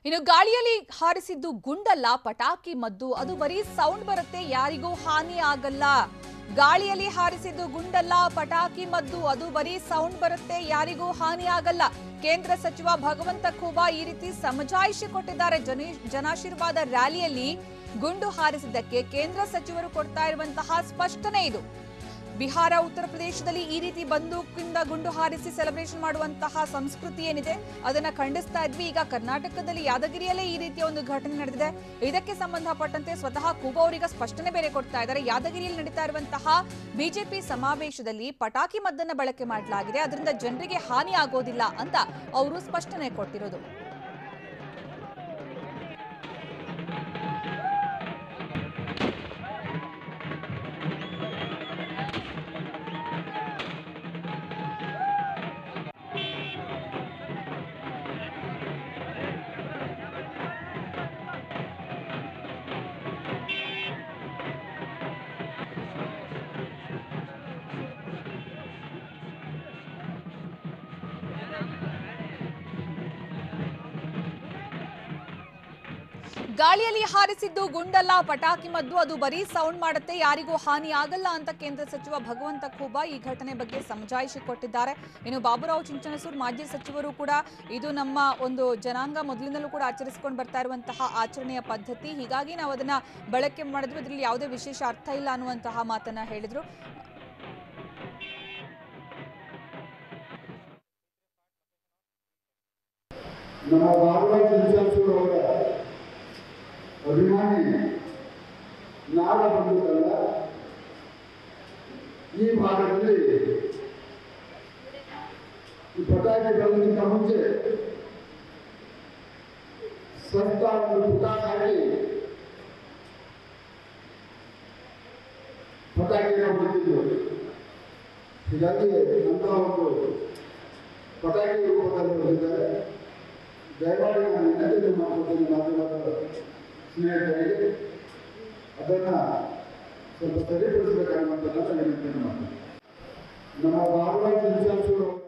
ಇನ್ನು ಗಾಳಿಯಲ್ಲಿ ಹಾರಿಸಿದ್ದು ಗುಂಡಲ್ಲ ಪಟಾಕಿ ಮದ್ದು ಅದು ಬರೀ ಸೌಂಡ್ ಬರುತ್ತೆ ಯಾರಿಗೂ ಹಾನಿ ಆಗಲ್ಲ ಗಾಳಿಯಲ್ಲಿ ಹಾರಿಸಿದ್ದು ಗುಂಡಲ್ಲ ಪಟಾಕಿ ಮದ್ದು ಅದು ಬರೀ ಸೌಂಡ್ ಬರುತ್ತೆ ಯಾರಿಗೂ ಹಾನಿ ಆಗಲ್ಲ ಕೇಂದ್ರ ಸಚಿವ ಭಗವಂತ ಖೂಬಾ ಈ ರೀತಿ ಸಮಜಾಯಿಷಿ ಕೊಟ್ಟಿದ್ದಾರೆ ಜನ ಜನಾಶೀರ್ವಾದ ರ್ಯಾಲಿಯಲ್ಲಿ ಗುಂಡು ಹಾರಿಸಿದ್ದಕ್ಕೆ ಕೇಂದ್ರ ಸಚಿವರು ಕೊಡ್ತಾ ಇರುವಂತಹ ಸ್ಪಷ್ಟನೆ ಇದು ಬಿಹಾರ ಉತ್ತರ ಪ್ರದೇಶದಲ್ಲಿ ಈ ರೀತಿ ಬಂದೂಕಿಂದ ಗುಂಡು ಹಾರಿಸಿ ಸೆಲೆಬ್ರೇಷನ್ ಮಾಡುವಂತಹ ಸಂಸ್ಕೃತಿ ಏನಿದೆ ಅದನ್ನ ಖಂಡಿಸ್ತಾ ಇದ್ವಿ ಈಗ ಕರ್ನಾಟಕದಲ್ಲಿ ಯಾದಗಿರಿಯಲ್ಲೇ ಈ ರೀತಿಯ ಒಂದು ಘಟನೆ ನಡೆದಿದೆ ಇದಕ್ಕೆ ಸಂಬಂಧಪಟ್ಟಂತೆ ಸ್ವತಃ ಕೂಬಾ ಅವರೀಗ ಸ್ಪಷ್ಟನೆ ಬೇರೆ ಕೊಡ್ತಾ ಇದ್ದಾರೆ ಯಾದಗಿರಿಯಲ್ಲಿ ನಡೀತಾ ಇರುವಂತಹ ಬಿಜೆಪಿ ಸಮಾವೇಶದಲ್ಲಿ ಪಟಾಕಿ ಮದ್ದನ್ನ ಬಳಕೆ ಮಾಡಲಾಗಿದೆ ಅದರಿಂದ ಜನರಿಗೆ ಹಾನಿ ಆಗೋದಿಲ್ಲ ಅಂತ ಅವರು ಸ್ಪಷ್ಟನೆ ಕೊಟ್ಟಿರೋದು ಗಾಳಿಯಲ್ಲಿ ಹಾರಿಸಿದ್ದು ಗುಂಡಲ್ಲ ಪಟಾಕಿ ಮದ್ದು ಅದು ಬರೀ ಸೌಂಡ್ ಮಾಡುತ್ತೆ ಯಾರಿಗೂ ಹಾನಿ ಆಗಲ್ಲ ಅಂತ ಕೇಂದ್ರ ಸಚಿವ ಭಗವಂತ ಖೂಬಾ ಈ ಘಟನೆ ಬಗ್ಗೆ ಸಮಜಾಯಿಷಿ ಕೊಟ್ಟಿದ್ದಾರೆ ಇನ್ನು ಬಾಬುರಾವ್ ಚಿಂಚನಸೂರ್ ಮಾಜಿ ಸಚಿವರು ಕೂಡ ಇದು ನಮ್ಮ ಒಂದು ಜನಾಂಗ ಮೊದಲಿಂದಲೂ ಕೂಡ ಆಚರಿಸಿಕೊಂಡು ಬರ್ತಾ ಇರುವಂತಹ ಆಚರಣೆಯ ಪದ್ಧತಿ ಹೀಗಾಗಿ ನಾವು ಅದನ್ನ ಬಳಕೆ ಮಾಡಿದ್ವಿ ಇದರಲ್ಲಿ ಯಾವುದೇ ವಿಶೇಷ ಅರ್ಥ ಇಲ್ಲ ಅನ್ನುವಂತಹ ಮಾತನ್ನ ಹೇಳಿದ್ರು ನಮ್ಮ ಬಾಬುರಾವ್ ಚಿಂಚಾಸೂರ್ ಅವರ ಅಭಿಮಾನಿ ನಾಡ ಬಂಧುಗಳಲ್ಲ ಈ ಭಾಗದಲ್ಲಿ ಈ ಪಟಾಕಿ ಬರೋದಕ್ಕಿಂತ ಮುಂಚೆ ಸ್ವಂತ ಒಂದು ಪುಟಾಕ್ ಹಾಕಿ ಪಟಾಕಿಯನ್ನು ಬಿಟ್ಟಿದ್ರು ಹೀಗಾಗಿ ಅಂತ ಒಂದು ಪಟಾಕಿ ರೂಪದಲ್ಲಿ ಬಂದಿದ್ದಾರೆ ದಯಮಾಡಿ ನಾನು ವಿನಂತಿ ಮಾಡ್ಕೊತೀನಿ ಮಾಧ್ಯಮದ ಸ್ನೇಹಿತರಿಗೆ ಅದನ್ನು ಸ್ವಲ್ಪ ಸರಿಪಡಿಸಬೇಕನ್ನುವಂಥದ್ದನ್ನು ವಿನಂತಿಯನ್ನು ಮಾಡ್ತೀನಿ ನಮ್ಮ ಬಾಬುರಾವ್ ಚಿಂಚಾಸೂರು